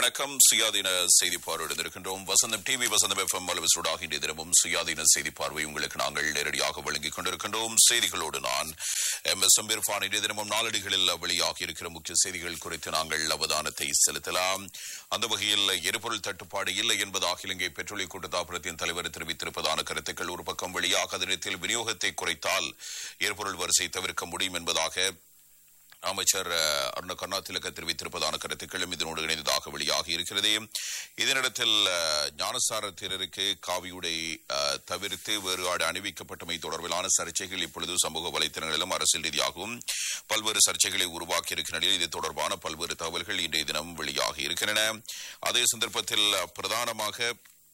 வணக்கம் சுயாதீன செய்தி பார்வையுடன் இருக்கின்றோம் வசந்தம் டிவி வசந்தம் எஃப்எம் அலுவலூடாக இன்றைய தினமும் சுயாதீன செய்தி பார்வை உங்களுக்கு நாங்கள் நேரடியாக வழங்கிக் கொண்டிருக்கின்றோம் செய்திகளோடு நான் எம் எஸ் எம்பிர்பான் இன்றைய தினமும் நாளடிகளில் வெளியாகி இருக்கிற முக்கிய செய்திகள் குறித்து நாங்கள் அவதானத்தை செலுத்தலாம் அந்த வகையில் எரிபொருள் தட்டுப்பாடு இல்லை என்பதாக இலங்கை பெட்ரோலிய கூட்டத்தாபனத்தின் தலைவர் தெரிவித்திருப்பதான கருத்துக்கள் ஒரு பக்கம் வெளியாக தினத்தில் விநியோகத்தை குறைத்தால் எரிபொருள் வரிசை தவிர்க்க முடியும் என்பதாக அமைச்சர் அஹ், அருண கருணா திலக தெரிவித்திருப்பதான கருத்துக்களும் இதனோடு இணைந்ததாக வெளியாகி இருக்கிறது இதனிடத்தில் அஹ், ஞானசார தேரருக்கு காவியுடை அஹ், தவிர்த்து வேறு ஆடு அணிவிக்கப்பட்டமை தொடர்பிலான சர்ச்சைகள் இப்பொழுது சமூக வலைத்தளங்களிலும் அரசியல் ரீதியாகவும் பல்வேறு சர்ச்சைகளை உருவாக்கி இருக்கிற நிலையில் இது தொடர்பான பல்வேறு தகவல்கள் இன்றைய தினம் வெளியாகி இருக்கின்றன அதே சந்தர்ப்பத்தில் அஹ், பிரதானமாக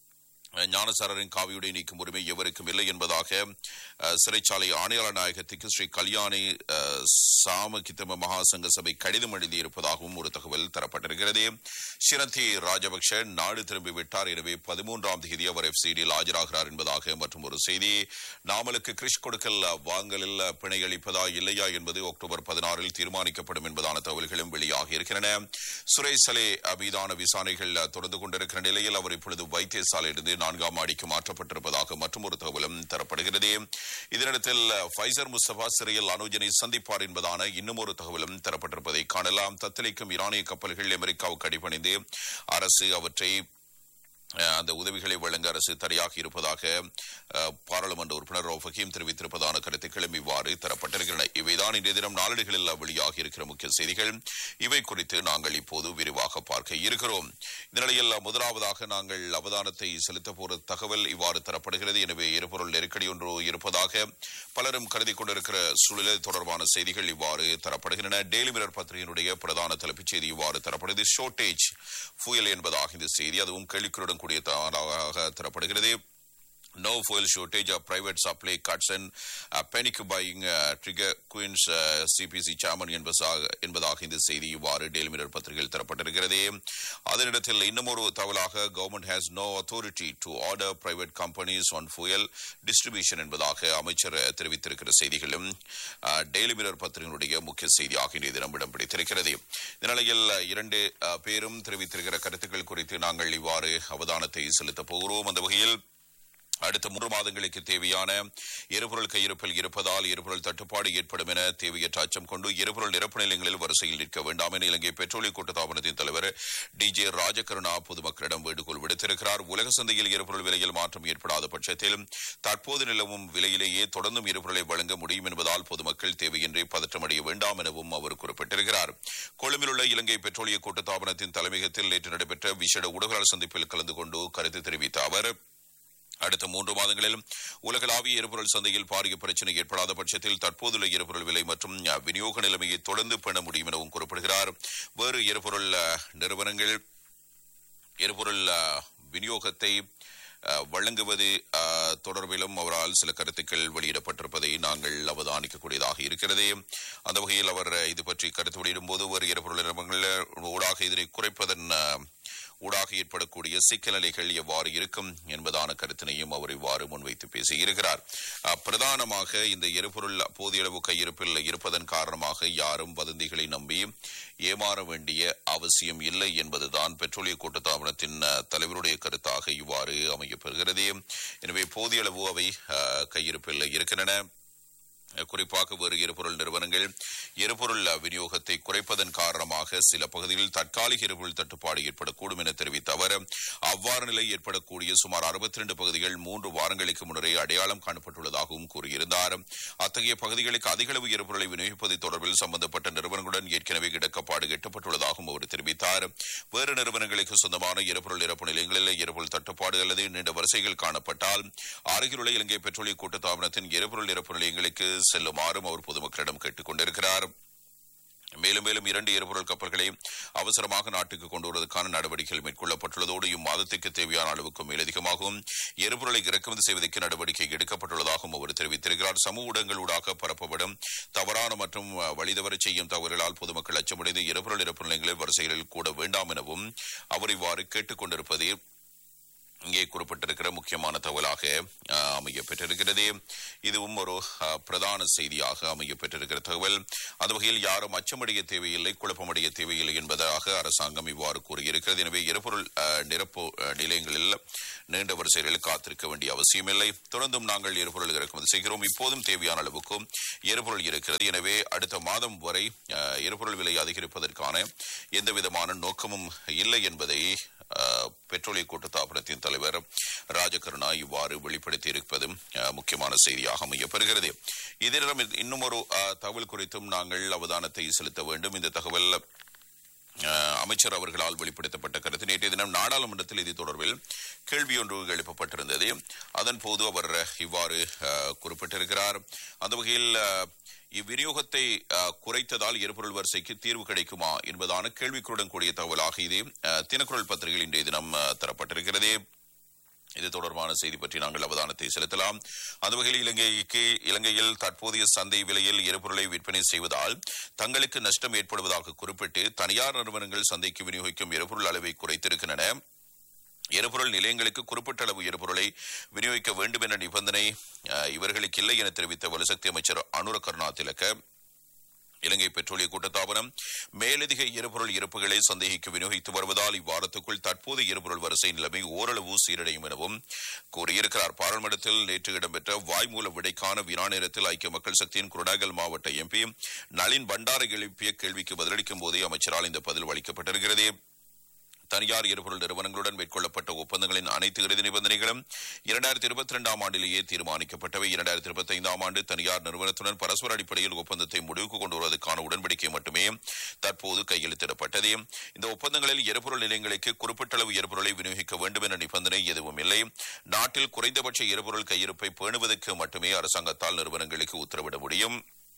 ஞானசாரரின் காவியுடை நீக்கும் உரிமை எவருக்கும் இல்லை என்பதாக அஹ், சிறைச்சாலை ஆணையாளர் நாயகத்துக்கு ஸ்ரீ கல்யாணி அஹ், சாமகித்தம மகாசங்க சபை கடிதம் எழுதியிருப்பதாகவும் ஒரு தகவல் தரப்பட்டிருக்கிறது சிரந்தி ராஜபக்ஷ நாடு திரும்பிவிட்டார் எனவே பதிமூன்றாம் தேதி அவர் எஃப்சிடியில் ஆஜராகிறார் என்பதாக மற்றும் ஒரு செய்தி நாமலுக்கு கிறிஷ் கொடுக்கல் வாங்கலில் பிணை அளிப்பதா இல்லையா என்பது அக்டோபர் பதினாறில் தீர்மானிக்கப்படும் என்பதான தகவல்களும் வெளியாகி இருக்கின்றன சுரேஷ் சலே மீதான விசாரணைகள் தொடர்ந்து கொண்டிருக்கிற நிலையில் அவர் இப்பொழுது வைத்தியசாலையிலிருந்து நான்காம் மாடிக்கு மாற்றப்பட்டிருப்பதாக மற்றும் ஒரு தகவலும் தரப்படுகிறது இதனிடத்தில் ஃபைசர் முஸ்தபா சிறையில் அனுஜனை சந்திப்பார் என்பதான இன்னும் ஒரு தகவலும் தரப்பட்டிருப்பதை காணலாம் தத்தளிக்கும் ஈரானிய கப்பல்கள் அமெரிக்காவுக்கு அடிபணிந்து அரசு அவற்றை அஹ், அந்த உதவிகளை வழங்க அரசு தடையாகி இருப்பதாக அஹ், பாராளுமன்ற உறுப்பினர் ரவுப் ஹக்கீம் தெரிவித்திருப்பதான கருத்துக்களும் இவ்வாறு தரப்பட்டிருக்கின்றன இவைதான் இன்றைய தினம் நாளேடுகளில் வெளியாகி இருக்கிற முக்கிய செய்திகள் இவை குறித்து நாங்கள் இப்போது விரிவாக பார்க்க இருக்கிறோம் இந்த நிலையில் முதலாவதாக நாங்கள் அவதானத்தை செலுத்த போற தகவல் இவ்வாறு தரப்படுகிறது எனவே எரிபொருள் நெருக்கடி ஒன்று இருப்பதாக பலரும் கருதி கொண்டிருக்கிற சூழலில் தொடர்பான செய்திகள் இவ்வாறு தரப்படுகின்றன டெய்லி மிரர் பத்திரிகையினுடைய பிரதான தலைப்புச் செய்தி இவ்வாறு தரப்படுகிறது ஷோர்டேஜ் புயல் என்பதாக இந்த செய்தி அதுவும் கேள்விக்குறியுடன் கூடிய தகவலாக தரப்படுகிறது No fuel shortage of private supply cuts and uh, panic buying uh, trigger Queen's uh, CPC chairman என்பதாக என்பதாக இந்த செய்தி இவ்வாறு டெய்லி மிரர் பத்திரிகையில் தரப்பட்டிருக்கிறது அதனிடத்தில் இன்னும் ஒரு தகவலாக government has no authority to order private companies on fuel distribution என்பதாக அமைச்சர் தெரிவித்திருக்கிற செய்திகளும் uh, டெய்லி மிரர் பத்திரிகையினுடைய முக்கிய செய்தியாக இன்றைய தினம் இடம் பிடித்திருக்கிறது இந்த நிலையில் uh, இரண்டு uh, பேரும் தெரிவித்திருக்கிற கருத்துக்கள் குறித்து நாங்கள் இவ்வாறு அவதானத்தை செலுத்தப் போகிறோம் அந்த வகையில் அடுத்த மூன்று மாதங்களுக்கு தேவையான எரிபொருள் கையிருப்பில் இருப்பதால் எரிபொருள் தட்டுப்பாடு ஏற்படும் என தேவையற்ற அச்சம் கொண்டு எரிபொருள் நிரப்பு நிலையங்களில் வரிசையில் நிற்க வேண்டாம் என இலங்கை பெட்ரோலிய கூட்டத்தாபனத்தின் தலைவர் டி ஜே ராஜகருணா பொதுமக்களிடம் வேண்டுகோள் விடுத்திருக்கிறார் உலக சந்தையில் எரிபொருள் விலையில் மாற்றம் ஏற்படாத பட்சத்தில் தற்போது நிலவும் விலையிலேயே தொடர்ந்தும் எரிபொருளை வழங்க முடியும் என்பதால் பொதுமக்கள் தேவையின்றி பதற்றமடைய வேண்டாம் எனவும் அவர் குறிப்பிட்டிருக்கிறார் கொழும்பில் உள்ள இலங்கை பெட்ரோலிய கூட்டத்தாபனத்தின் தலைமையகத்தில் நேற்று நடைபெற்ற விசேட ஊடகங்கள் சந்திப்பில் கலந்து கொண்டு கருத்து தெரிவித்த அவர் அடுத்த மூன்று மாதங்களில் உலகளாவிய எரிபொருள் சந்தையில் பாரிய பிரச்சனை ஏற்படாத பட்சத்தில் தற்போதுள்ள எரிபொருள் விலை மற்றும் அஹ், விநியோக நிலைமையை தொடர்ந்து பெற முடியும் எனவும் குறிப்பிடுகிறார் வேறு எரிபொருள் அஹ், நிறுவனங்கள் எரிபொருள் அஹ், விநியோகத்தை அஹ், வழங்குவது அஹ், தொடர்பிலும் அவரால் சில கருத்துக்கள் வெளியிடப்பட்டிருப்பதை நாங்கள் அவதானிக்கக்கூடியதாக இருக்கிறது அந்த வகையில் அவர் இது பற்றி கருத்து வெளியிடும்போது ஒரு எரிபொருள் நிறுவனங்கள் ஊடாக இதனை குறைப்பதன் அஹ், ஊடாக ஏற்படக்கூடிய சிக்கல் நிலைகள் எவ்வாறு இருக்கும் என்பதான கருத்தினையும் அவர் இவ்வாறு முன்வைத்து பேசியிருக்கிறார் அஹ், பிரதானமாக இந்த எரிபொருள் போதிய அளவு கையிருப்பில் இருப்பதன் காரணமாக யாரும் வதந்திகளை நம்பி ஏமாற வேண்டிய அவசியம் இல்லை என்பதுதான் பெட்ரோலிய கூட்டத்தாபனத்தின் அஹ், தலைவருடைய கருத்தாக இவ்வாறு அமையப்பெறுகிறது எனவே போதிய அளவு அவை அஹ், கையிருப்பில் இருக்கின்றன குறிப்பாக வேறு எரிபொருள் நிறுவனங்கள் எரிபொருள் விநியோகத்தை குறைப்பதன் காரணமாக சில பகுதிகளில் தற்காலிக எரிபொருள் தட்டுப்பாடு ஏற்படக்கூடும் என தெரிவித்த அவர் அவ்வாறு நிலை ஏற்படக்கூடிய சுமார் அறுபத்தி ரெண்டு பகுதிகள் மூன்று வாரங்களுக்கு முன்னரே அடையாளம் காணப்பட்டுள்ளதாகவும் கூறியிருந்தார் அத்தகைய பகுதிகளுக்கு அதிக அளவு எரிபொருளை விநியோகிப்பது தொடர்பில் சம்பந்தப்பட்ட நிறுவனங்களுடன் ஏற்கனவே இடக்கப்பாடு எட்டப்பட்டுள்ளதாகவும் அவர் தெரிவித்தார் வேறு நிறுவனங்களுக்கு சொந்தமான எரிபொருள் நிரப்பு நிலையங்களில் எரிபொருள் தட்டுப்பாடு அல்லது நீண்ட வரிசைகள் காணப்பட்டால் அருகிலுள்ள இலங்கை பெட்ரோலிய கூட்டத்தாபனத்தின் எரிபொருள் நிரப்பு நிலையங்களுக்கு செல்லுமாறும் அவர் பொதுமக்களிடம் கேட்டுக் கொண்டிருக்கிறார் மேலும் மேலும் இரண்டு எரிபொருள் கப்பல்களை அவசரமாக நாட்டுக்கு கொண்டு வருவதற்கான நடவடிக்கைகள் மேற்கொள்ளப்பட்டுள்ளதோடு இம்மாதத்துக்கு தேவையான அளவுக்கு மேலதிகமாகவும் எரிபொருளை இறக்குமதி செய்வதற்கு நடவடிக்கை எடுக்கப்பட்டுள்ளதாகவும் அவர் தெரிவித்திருக்கிறார் சமூக ஊடகங்களூடாக பரப்பப்படும் தவறான மற்றும் அஹ், வழிதவறச் செய்யும் தவறுகளால் பொதுமக்கள் அச்சமடைந்து எரிபொருள் நிரப்பு நிலையங்களில் வரிசைகளில் கூட வேண்டாம் எனவும் அவர் இவ்வாறு கேட்டுக் கொண்டிருப்பது இங்கே குறிப்பிட்டிருக்கிற முக்கியமான தகவலாக அஹ், அமைய பெற்றிருக்கிறது இதுவும் ஒரு அஹ், பிரதான செய்தியாக அமைய பெற்றிருக்கிற தகவல் அந்த வகையில் யாரும் அச்சமடைய தேவையில்லை குழப்பமடைய தேவையில்லை என்பதாக அரசாங்கம் இவ்வாறு கூறியிருக்கிறது எனவே எரிபொருள் அஹ், நிரப்பு அஹ், நிலையங்களில் நீண்ட வரிசைகளில் காத்திருக்க வேண்டிய அவசியமில்லை தொடர்ந்தும் நாங்கள் எரிபொருள் இறக்குமதி செய்கிறோம் இப்போதும் தேவையான அளவுக்கு எரிபொருள் இருக்கிறது எனவே அடுத்த மாதம் வரை அஹ், எரிபொருள் விலை அதிகரிப்பதற்கான எந்த விதமான நோக்கமும் இல்லை என்பதை அஹ், பெட்ரோலிய கூட்டுத்தாபனத்தின் தலைவர் ராஜகருணா இவ்வாறு வெளிப்படுத்தி இருப்பதும் அஹ், முக்கியமான செய்தியாக அமையப்பெறுகிறது இதனிடம் இன்னும் ஒரு அஹ், தகவல் குறித்தும் நாங்கள் அவதானத்தை செலுத்த வேண்டும் இந்த தகவல் அஹ், அமைச்சர் அவர்களால் வெளிப்படுத்தப்பட்ட கருத்து நேற்றைய தினம் நாடாளுமன்றத்தில் இது தொடர்பில் கேள்வி ஒன்று எழுப்பப்பட்டிருந்தது அதன் போது அவர் இவ்வாறு அஹ், குறிப்பிட்டிருக்கிறார் அந்த வகையில் அஹ், இவ்விநியோகத்தை அஹ், குறைத்ததால் எரிபொருள் வரிசைக்கு தீர்வு கிடைக்குமா என்பதான கேள்விக்குடன் கூடிய தகவலாக இது அஹ், தினக்குரல் பத்திரிகையில் இன்றைய தினம் அஹ், தரப்பட்டிருக்கிறது இது தொடர்பான செய்தி பற்றி நாங்கள் அவதானத்தை செலுத்தலாம் அந்த வகையில் இலங்கைக்கு இலங்கையில் தற்போதைய சந்தை விலையில் எரிபொருளை விற்பனை செய்வதால் தங்களுக்கு நஷ்டம் ஏற்படுவதாக குறிப்பிட்டு தனியார் நிறுவனங்கள் சந்தைக்கு விநியோகிக்கும் எரிபொருள் அளவை குறைத்திருக்கின்றன எரிபொருள் நிலையங்களுக்கு குறிப்பிட்ட அளவு எரிபொருளை விநியோகிக்க வேண்டும் என்ற நிபந்தனை அஹ், இவர்களுக்கு இல்லை என தெரிவித்த வலுசக்தி அமைச்சர் அனுர கருணா திலக்க இலங்கை பெட்ரோலிய கூட்டத்தாபனம் மேலதிக எரிபொருள் இருப்புகளை சந்தேகிக்கு விநியோகித்து வருவதால் இவ்வாரத்துக்குள் தற்போது எரிபொருள் வரிசை நிலைமை ஓரளவு சீரடையும் எனவும் கூறியிருக்கிறார் பாராளுமன்றத்தில் நேற்று இடம்பெற்ற வாய்மூல விடைக்கான வினா நேரத்தில் ஐக்கிய மக்கள் சக்தியின் குருடாகல் மாவட்ட எம்பி நளின் பண்டாரை எழுப்பிய கேள்விக்கு பதிலளிக்கும் போதே அமைச்சரால் இந்த பதில் அளிக்கப்பட்டிருக்கிறது தனியார் எரிபொருள் நிறுவனங்களுடன் மேற்கொள்ளப்பட்ட ஒப்பந்தங்களின் அனைத்து இறுதி நிபந்தனைகளும் இரண்டாயிரத்தி இருபத்தி இரண்டாம் ஆண்டிலேயே தீர்மானிக்கப்பட்டவை இரண்டாயிரத்தி இருபத்தி ஐந்தாம் ஆண்டு தனியார் நிறுவனத்துடன் பரஸ்பர அடிப்படையில் ஒப்பந்தத்தை முடிவுக்கு கொண்டு வருவதற்கான உடன்படிக்கை மட்டுமே தற்போது கையெழுத்திடப்பட்டது இந்த ஒப்பந்தங்களில் எரிபொருள் நிலையங்களுக்கு குறிப்பிட்ட அளவு எரிபொருளை விநியோகிக்க வேண்டும் என்ற நிபந்தனை எதுவும் இல்லை நாட்டில் குறைந்தபட்ச எரிபொருள் கையிருப்பை பேணுவதற்கு மட்டுமே அரசாங்கத்தால் நிறுவனங்களுக்கு உத்தரவிட முடியும்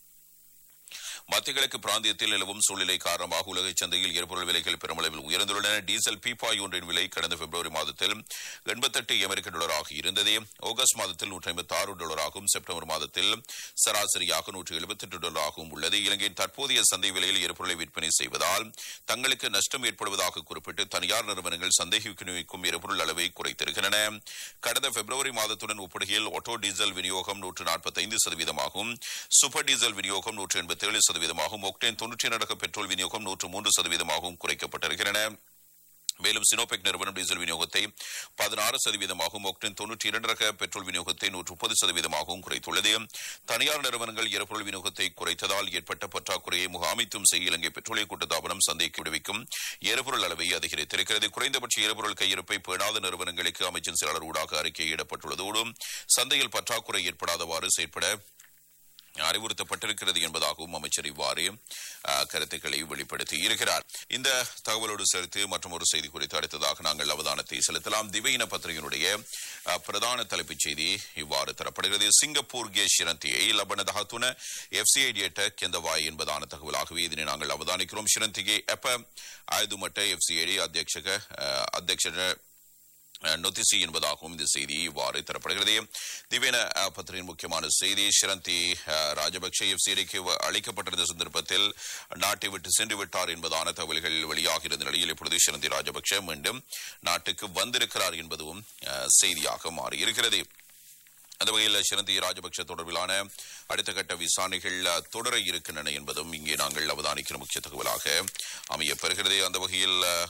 மத்திய கிழக்கு பிராந்தியத்தில் நிலவும் சூழ்நிலை காரணமாக உலக சந்தையில் எரிபொருள் விலைகள் பெருமளவில் உயர்ந்துள்ளன டீசல் பீப்பாய் ஒன்றின் விலை கடந்த பிப்ரவரி மாதத்தில் எண்பத்தெட்டு அமெரிக்க டாலராக இருந்தது ஆகஸ்ட் மாதத்தில் நூற்றி ஐம்பத்தி ஆறு டாலராகவும் செப்டம்பர் மாதத்தில் சராசரியாக நூற்றி எழுபத்தெட்டு டாலராகவும் உள்ளது இலங்கையின் தற்போதைய சந்தை விலையில் எரிபொருளை விற்பனை செய்வதால் தங்களுக்கு நஷ்டம் ஏற்படுவதாக குறிப்பிட்டு தனியார் நிறுவனங்கள் சந்தைக்கு விநியோகிக்கும் எரிபொருள் அளவை குறைத்திருக்கின்றன கடந்த பிப்ரவரி மாதத்துடன் ஒப்பிடுகையில் ஆட்டோ டீசல் விநியோகம் நூற்று நாற்பத்தைந்து சதவீதமாகும் சூப்பர் டீசல் விநியோகம் நூற்று எண்பத்தி ஏழு சதவீதமாகவும் ஒக்டேன் தொன்னூற்றி நடக்க பெட்ரோல் விநியோகம் நூற்று மூன்று சதவீதமாகவும் குறைக்கப்பட்டிருக்கின்றன மேலும் சினோபெக் நிறுவனம் டீசல் விநியோகத்தை பதினாறு சதவீதமாகவும் ஒக்டேன் தொன்னூற்றி இரண்டு ரக பெட்ரோல் விநியோகத்தை நூற்று முப்பது சதவீதமாகவும் குறைத்துள்ளது தனியார் நிறுவனங்கள் எரிபொருள் விநியோகத்தை குறைத்ததால் ஏற்பட்ட பற்றாக்குறையை முகாமித்தும் செய்ய இலங்கை பெட்ரோலிய கூட்டத்தாபனம் சந்தைக்கு விடுவிக்கும் எரிபொருள் அளவை அதிகரித்திருக்கிறது குறைந்தபட்ச எரிபொருள் கையிருப்பை பேணாத நிறுவனங்களுக்கு அமைச்சின் செயலாளர் ஊடாக அறிக்கையிடப்பட்டுள்ளதோடு சந்தையில் பற்றாக்குறை ஏற்படாதவாறு செயற்பட அறிவுறுத்தப்பட்டிருக்கிறது என்பதாகவும் அமைச்சர் இவ்வாறு அஹ், கருத்துக்களை வெளிப்படுத்தி இருக்கிறார் இந்த தகவலோடு சேர்த்து மற்றும் ஒரு செய்தி குறித்து அடுத்ததாக நாங்கள் அவதானத்தை செலுத்தலாம் திவையின பத்திரிகையினுடைய அஹ், பிரதான தலைப்புச் செய்தி இவ்வாறு தரப்படுகிறது சிங்கப்பூர் கே ಶಿರಂತಿಯೇ ಲಬಣದ ಎಫ್ಸಿಐಡಿಯಟ ಕೆಂದವಾಯಿ ಎಂಬುದಾನ ತಗವಲಾಗவே இதனை நாங்கள் அவதானிக்கிறோம் ಶಿರಂತಿಗೆ ಎಪ ಆಯ್ದು ಮಟ್ಟ ಎಫ್ಸಿಐಡಿ ಅಧ್ಯಕ್ಷಕ ಅಹ್, ಅಧ್ಯಕ್ಷರ நொத்திசி என்பதாகவும் இந்த செய்தி இவ்வாறு தரப்படுகிறது திவேன அஹ், பத்திரிகையின் முக்கியமான செய்தி ஷிரந்தி அஹ், ராஜபக்ஷ எஃப்சிடிக்கு அளிக்கப்பட்டிருந்த சந்தர்ப்பத்தில் நாட்டை விட்டு சென்று விட்டார் என்பதான தகவல்கள் வெளியாகியிருந்த நிலையில் இப்பொழுது ஷிரந்தி ராஜபக்ஷ மீண்டும் நாட்டுக்கு வந்திருக்கிறார் என்பதும் அஹ், செய்தியாக மாறியிருக்கிறது அந்த வகையில் சிரந்தி ராஜபக்ஷ தொடர்பிலான அடுத்த கட்ட விசாரணைகள் அஹ், தொடர இருக்கின்றன என்பதும் இங்கே நாங்கள் அவதானிக்கிற முக்கிய தகவலாக அமையப்பெறுகிறது அந்த வகையில் அஹ்,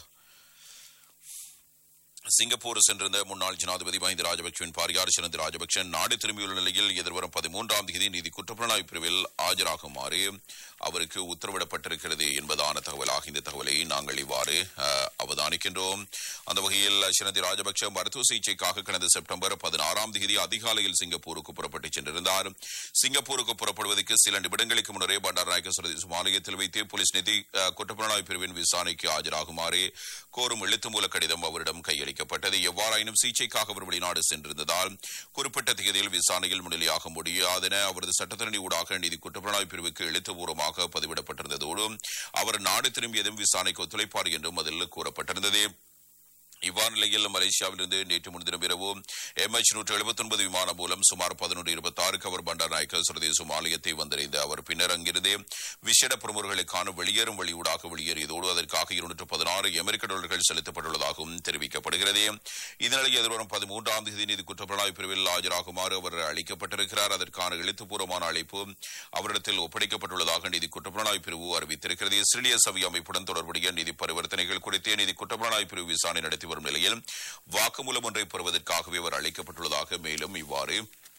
சிங்கப்பூர் சென்றிருந்த முன்னாள் ஜனாதிபதி மஹிந்த ராஜபக்சவின் பாரியார் சிறந்த ராஜபக்ச நாடு திரும்பியுள்ள நிலையில் எதிர்வரும் பதிமூன்றாம் தேதி நீதி குற்றப்புலனாய்வு பிரிவில் ஆஜராகுமாறு அவருக்கு உத்தரவிடப்பட்டிருக்கிறது என்பதான தகவலாக இந்த தகவலை நாங்கள் இவ்வாறு அஹ், அவதானிக்கின்றோம் அந்த வகையில் சிறந்தி ராஜபக்ச மருத்துவ சிகிச்சைக்காக கடந்த செப்டம்பர் பதினாறாம் தேதி அதிகாலையில் சிங்கப்பூருக்கு புறப்பட்டு சென்றிருந்தார் சிங்கப்பூருக்கு புறப்படுவதற்கு சில நிமிடங்களுக்கு முன்னரே பண்டாரநாயக்க சர்வதேச ஆலயத்தில் வைத்து போலீஸ் நிதி அஹ், குற்றப்புலனாய்வு பிரிவின் விசாரணைக்கு ஆஜராகுமாறு கோரும் எழுத்து மூல கடிதம் அவரிடம் கையளிக்கப்பட்டது எவ்வாறாயினும் சிகிச்சைக்காக அவர் வெளிநாடு சென்றிருந்ததால் குறிப்பிட்ட தேதியில் விசாரணையில் முன்னிலையாக முடியாதென அவரது சட்டத்தரணி ஊடாக நீதி குற்றப்புலனாய்வு பிரிவுக்கு எழுத்துப்பூர்வமாக பதிவிடப்பட்டிருந்ததோடு அவர் நாடு திரும்பியதும் விசாரணைக்கு ஒத்துழைப்பார் என்றும் அதில் கூறப்பட்டிருந்தது இவ்வாறு நிலையில் மலேசியாவிலிருந்து நேற்று முன்தினம் இரவு எம்எச் நூற்று எழுபத்தி ஒன்பது விமானம் மூலம் சுமார் பதினொன்று இருபத்தி ஆறுக்கு அவர் பண்டார் நாயக்க சர்வதேச ஆலயத்தை வந்தடைந்து அவர் பின்னர் அங்கிருந்தே விசேட பிரமுகர்களுக்கான வெளியேறும் வழியூடாக வெளியேறியதோடு அதற்காக இருநூற்று பதினாறு அமெரிக்க டாலர்கள் செலுத்தப்பட்டுள்ளதாகவும் தெரிவிக்கப்படுகிறது இதனிடையே எதிர்வரும் பதிமூன்றாம் தேதி நீதி குற்றப்புலனாய்வு பிரிவில் ஆஜராகுமாறு அவர் அளிக்கப்பட்டிருக்கிறார் அதற்கான எழுத்துப்பூர்வமான அழைப்பு அவரிடத்தில் ஒப்படைக்கப்பட்டுள்ளதாக நீதி குற்றப்புலனாய்வு பிரிவு அறிவித்திருக்கிறது இஸ்ரேலிய சபை அமைப்புடன் தொடர்புடைய நிதி பரிவர்த்தனைகள் குறித்து நீதி குற்றப்புலனாய்வு பிரிவு விசாரணை நடத்தி வரும் நிலையில் வாக்குமூலம் ஒன்றை பெறுவதற்காகவே அவர் அழைக்கப்பட்டுள்ளதாக மேலும் இவ்வாறு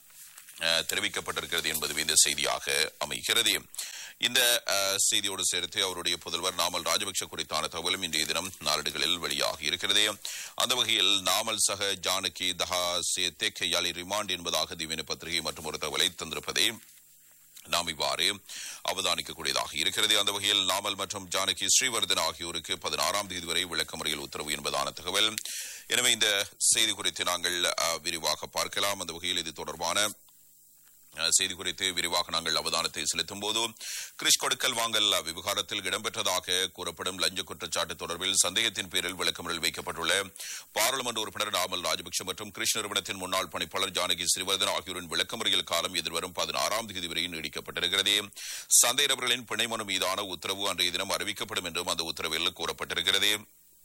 அஹ், தெரிவிக்கப்பட்டிருக்கிறது என்பது இந்த செய்தியாக அமைகிறது இந்த அஹ், செய்தியோடு சேர்த்து அவருடைய புதல்வர் நாமல் ராஜபக்ஷ குறித்தான தகவலும் இன்றைய தினம் நாளிடுகளில் வெளியாகி இருக்கிறது அந்த வகையில் நாமல் சக ஜானகி தஹா சே தேக்கையாளி ரிமாண்ட் என்பதாக திவ்யன பத்திரிகை மற்றும் ஒரு தகவலை தந்திருப்பதை நாம் இவ்வாறு அவதானிக்கக்கூடியதாக இருக்கிறது அந்த வகையில் நாமல் மற்றும் ஜானகி ஸ்ரீவர்தன் ஆகியோருக்கு பதினாறாம் தேதி வரை விளக்கமுறையில் உத்தரவு என்பதான தகவல் எனவே இந்த செய்தி குறித்து நாங்கள் அஹ், விரிவாக பார்க்கலாம் அந்த வகையில் இது தொடர்பான அஹ், செய்தி குறித்து விரிவாக நாங்கள் அவதானத்தை செலுத்தும் போது கிறிஸ் கொடுக்கல் வாங்கல் விவகாரத்தில் இடம்பெற்றதாக கூறப்படும் லஞ்ச குற்றச்சாட்டு தொடர்பில் சந்தேகத்தின் பேரில் விளக்கமறில் வைக்கப்பட்டுள்ள பாராளுமன்ற உறுப்பினர் நாமல் ராஜபக்ஷ மற்றும் கிறிஸ் நிறுவனத்தின் முன்னாள் பணிப்பாளர் ஜானகி ஸ்ரீவர்தன் ஆகியோரின் விளக்கமறியல் காலம் எதிர்வரும் பதினாறாம் தேதி வரை நீடிக்கப்பட்டிருக்கிறது சந்தேக நபர்களின் பிணை மனு மீதான உத்தரவு அன்றைய தினம் அறிவிக்கப்படும் என்றும் அந்த உத்தரவில் கூறப்பட்டிருக்கிறது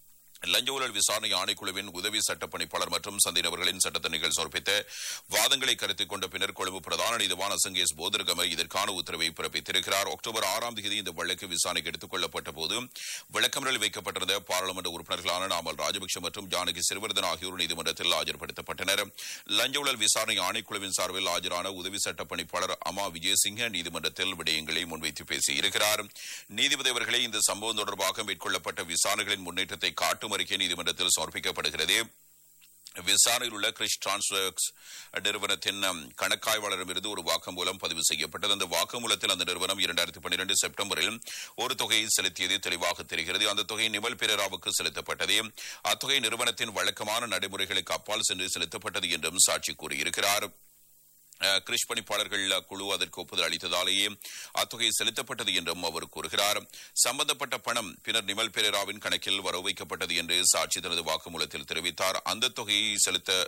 லஞ்ச ஊழல் விசாரணை ஆணைக்குழுவின் உதவி சட்ட பணிப்பாளர் மற்றும் சந்தை நபர்களின் சட்டத்தணிகள் சமர்ப்பித்த வாதங்களை கருத்தில் கொண்ட பின்னர் கொழும்பு பிரதான நீதிவான் அசங்கேஸ் போதர்கம இதற்கான உத்தரவை பிறப்பித்திருக்கிறார் அக்டோபர் ஆறாம் தேதி இந்த வழக்கு விசாரணைக்கு எடுத்துக் கொள்ளப்பட்ட போது விளக்கமறில் வைக்கப்பட்டிருந்த பாராளுமன்ற உறுப்பினர்களான நாமல் ராஜபக்ஷ மற்றும் ஜானகி சிறுவர்தன் ஆகியோர் நீதிமன்றத்தில் ஆஜர்படுத்தப்பட்டனர் லஞ்ச ஊழல் விசாரணை ஆணைக்குழுவின் சார்பில் ஆஜரான உதவி சட்ட பணிப்பாளர் அமா விஜயசிங்க நீதிமன்றத்தில் விடயங்களை முன்வைத்து பேசியிருக்கிறார் நீதிபதி அவர்களே இந்த சம்பவம் தொடர்பாக மேற்கொள்ளப்பட்ட விசாரணைகளின் முன்னேற்றத்தை காட்டும் அறிக்கை நீதிமன்றத்தில் சமர்ப்பிக்கப்படுகிறது விசாரணையில் உள்ள கிறிஸ் டிரான்ஸ்வர்க்ஸ் நிறுவனத்தின் um, கணக்காய்வாளரிடமிருந்து ஒரு வாக்குமூலம் பதிவு செய்யப்பட்டது அந்த வாக்குமூலத்தில் அந்த நிறுவனம் இரண்டாயிரத்தி பன்னிரண்டு செப்டம்பரில் ஒரு தொகையை செலுத்தியது தெளிவாக தெரிகிறது அந்த தொகை நிமல் பெரேராவுக்கு செலுத்தப்பட்டது அத்தொகை நிறுவனத்தின் வழக்கமான நடைமுறைகளுக்கு அப்பால் சென்று செலுத்தப்பட்டது என்றும் சாட்சி கூறியிருக்கிறார் அஹ், கிறிஸ் பணிப்பாளர்கள் குழு அதற்கு ஒப்புதல் அளித்ததாலேயே அத்தொகை செலுத்தப்பட்டது என்றும் அவர் கூறுகிறார் சம்பந்தப்பட்ட பணம் பின்னர் நிமல் பெரேராவின் கணக்கில் வரவு வைக்கப்பட்டது என்று சாட்சி தனது வாக்குமூலத்தில் தெரிவித்தார் அந்த தொகையை செலுத்த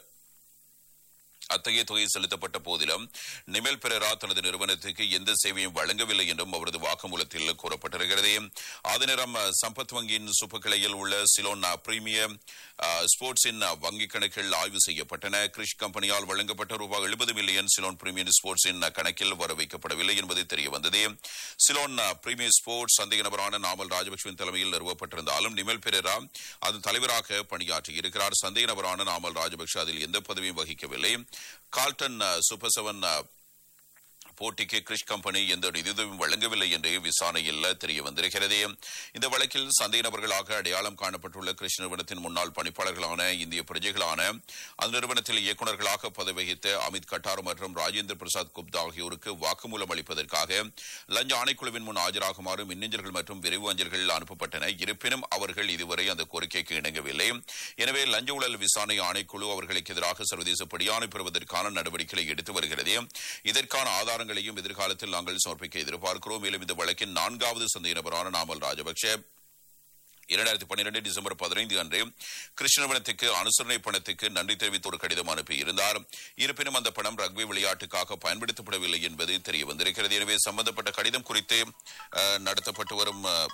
அத்தகைய தொகை செலுத்தப்பட்ட போதிலும் நிமல் பெரேரா தனது நிறுவனத்துக்கு எந்த சேவையும் வழங்கவில்லை என்றும் அவரது வாக்குமூலத்தில் கூறப்பட்டிருக்கிறது அதே நேரம் சம்பத் வங்கியின் சுப்பக்கிளையில் உள்ள சிலோன் பிரீமியர் அஹ், ஸ்போர்ட்ஸின் வங்கிக் கணக்குகள் ஆய்வு செய்யப்பட்டன கிரிஷ் கம்பெனியால் வழங்கப்பட்ட ரூபாய் எழுபது மில்லியன் சிலோன் பிரீமியர் ஸ்போர்ட்ஸின் கணக்கில் வர வைக்கப்படவில்லை என்பது தெரிய வந்தது சிலோன் பிரீமியர் ஸ்போர்ட்ஸ் சந்தேக நபரான நாமல் ராஜபக்சவின் தலைமையில் நிறுவப்பட்டிருந்தாலும் நிமல் பெரேரா அதன் தலைவராக பணியாற்றியிருக்கிறார் சந்தேக நபரான நாமல் ராஜபக்ஷ அதில் எந்த பதவியும் வகிக்கவில்லை Carlton ah, super seven ah, போட்டிக்கு கிரிஷ் கம்பெனி எந்த நிதியுதவியும் வழங்கவில்லை என்று விசாரணையில் தெரிய வந்திருக்கிறது இந்த வழக்கில் சந்தேக நபர்களாக அடையாளம் காணப்பட்டுள்ள கிரிஷ் நிறுவனத்தின் முன்னாள் பணிப்பாளர்களான இந்திய பிரஜைகளான அந்த நிறுவனத்தில் இயக்குநர்களாக பதவி வகித்த அமித் கட்டார் மற்றும் ராஜேந்திர பிரசாத் குப்தா ஆகியோருக்கு வாக்குமூலம் அளிப்பதற்காக லஞ்ச ஆணைக்குழுவின் முன் ஆஜராகுமாறு மின்னஞ்சல்கள் மற்றும் விரைவு அஞ்சல்கள் அனுப்பப்பட்டன இருப்பினும் அவர்கள் இதுவரை அந்த கோரிக்கைக்கு இணங்கவில்லை எனவே லஞ்ச ஊழல் விசாரணை ஆணைக்குழு அவர்களுக்கு எதிராக சர்வதேச பிடியாணை பெறுவதற்கான நடவடிக்கைகளை எடுத்து வருகிறது இதற்கான ஆதாரங்களையும் எதிர்காலத்தில் நாங்கள் சமர்ப்பிக்க எதிர்பார்க்கிறோம் மேலும் இந்த வழக்கின் நான்காவது சந்தேக நபரான நாமல் ராஜபக்ஷ இரண்டாயிரத்தி பன்னிரண்டு டிசம்பர் பதினைந்து அன்று கிருஷ்ணவனத்துக்கு அனுசரணை பணத்துக்கு நன்றி தெரிவித்து ஒரு கடிதம் அனுப்பியிருந்தார் இருப்பினும் அந்த பணம் ரக்பி விளையாட்டுக்காக பயன்படுத்தப்படவில்லை என்பது தெரிய வந்திருக்கிறது எனவே சம்பந்தப்பட்ட கடிதம் குறித்து அஹ், நடத்தப்பட்டு வரும் அஹ்,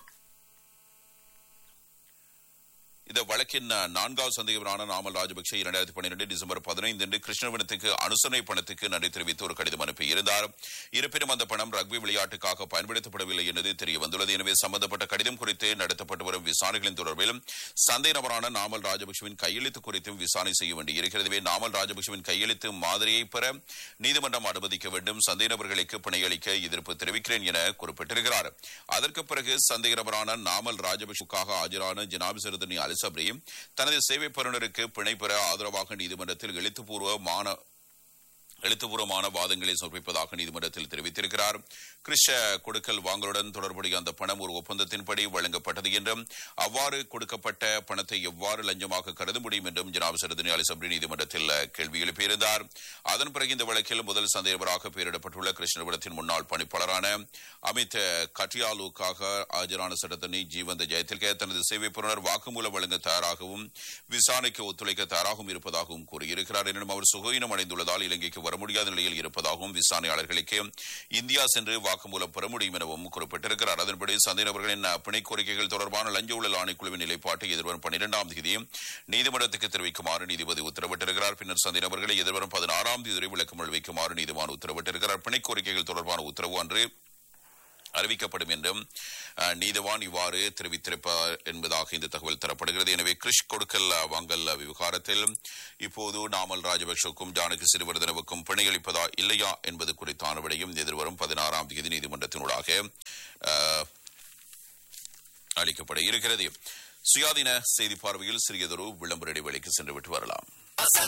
இந்த வழக்கின் அஹ், நான்காவது சந்தேகமான நாமல் ராஜபக்சே இரண்டாயிரத்தி பன்னிரண்டு டிசம்பர் பதினைந்து அன்று கிருஷ்ணவனத்துக்கு அனுசரணை பணத்துக்கு நன்றி தெரிவித்து ஒரு கடிதம் அனுப்பியிருந்தார் இருப்பினும் அந்த பணம் ரக்பி விளையாட்டுக்காக பயன்படுத்தப்படவில்லை என்பது தெரிய வந்துள்ளது எனவே சம்பந்தப்பட்ட கடிதம் குறித்து நடத்தப்பட்டு வரும் விசாரணைகளின் தொடர்பில் சந்தேக நபரான நாமல் ராஜபக்சவின் கையெழுத்து குறித்தும் விசாரணை செய்ய வேண்டியிருக்கிறது எனவே நாமல் ராஜபக்சவின் கையெழுத்து மாதிரியை பெற நீதிமன்றம் அனுமதிக்க வேண்டும் சந்தேக நபர்களுக்கு பிணையளிக்க எதிர்ப்பு தெரிவிக்கிறேன் என குறிப்பிட்டிருக்கிறார் அதற்கு பிறகு சந்தேக நபரான நாமல் ராஜபக்சுக்காக ஆஜரான ஜனாபிசருதனி அலிசப்ரி தனது சேவை பெறுநருக்கு பிணை பெற ஆதரவாக நீதிமன்றத்தில் எழுத்துப்பூர்வ மான எழுத்துப்பூர்வமான வாதங்களை சமர்ப்பிப்பதாக நீதிமன்றத்தில் தெரிவித்திருக்கிறார் கிருஷ கொடுக்கல் வாங்கலுடன் தொடர்புடைய அந்த பணம் ஒரு ஒப்பந்தத்தின்படி வழங்கப்பட்டது என்றும் அவ்வாறு கொடுக்கப்பட்ட பணத்தை எவ்வாறு லஞ்சமாக கருத முடியும் என்றும் ஜனாப் சரதினி அலி சப்ரி நீதிமன்றத்தில் கேள்வி எழுப்பியிருந்தார் அதன் பிறகு இந்த வழக்கில் முதல் சந்தேகபராக பெயரிடப்பட்டுள்ள கிருஷ்ணபுரத்தின் முன்னாள் பணிப்பாளரான அமித் கட்டியாலுக்காக ஆஜரான சரதனி ஜீவந்த ஜெயத்தில்கே தனது சேவை புறனர் வாக்குமூலம் வழங்க தயாராகவும் விசாரணைக்கு ஒத்துழைக்க தயாராகவும் இருப்பதாகவும் கூறியிருக்கிறார் எனினும் அவர் சுகவீனம் அடைந்துள்ளதால் இலங்கைக்கு வர முடியாத நிலையில் இருப்பதாகவும் விசாரணையாளர்களுக்கு இந்தியா சென்று வாக்குமூலம் பெற முடியும் எனவும் குறிப்பிட்டிருக்கிறார் அதன்படி சந்தேக நபர்களின் பிணை கோரிக்கைகள் தொடர்பான லஞ்ச ஊழல் ஆணைக்குழுவின் நிலைப்பாட்டை எதிர்வரும் பன்னிரெண்டாம் தேதி நீதிமன்றத்துக்கு தெரிவிக்குமாறு நீதிபதி உத்தரவிட்டிருக்கிறார் பின்னர் சந்தேக நபர்களை எதிர்வரும் பதினாறாம் தேதி வரை விளக்கம் அளிக்குமாறு நீதிவான் உத்தரவிட்டிருக்கிறார் பிணை கோரிக்கைகள் தொடர்பான உத்தரவு அன்று அறிவிக்கப்படும் என்றும் அஹ், நீதவான் இவ்வாறு தெரிவித்திருப்பார் என்பதாக இந்த தகவல் தரப்படுகிறது எனவே கிறிஷ் கொடுக்கல் அஹ், வாங்கல் அஹ், விவகாரத்தில் இப்போது நாமல் ராஜபக்சவுக்கும் ஜானகி சிறுவர்தனவுக்கும் பிணையளிப்பதா இல்லையா என்பது குறித்தான விடையும் எதிர்வரும் பதினாறாம் தேதி நீதிமன்றத்தினூடாக அஹ், அளிக்கப்பட இருக்கிறது சுயாதீன செய்தி பார்வையில் சிறியதொரு விளம்பர இடைவெளிக்கு சென்று விட்டு வரலாம்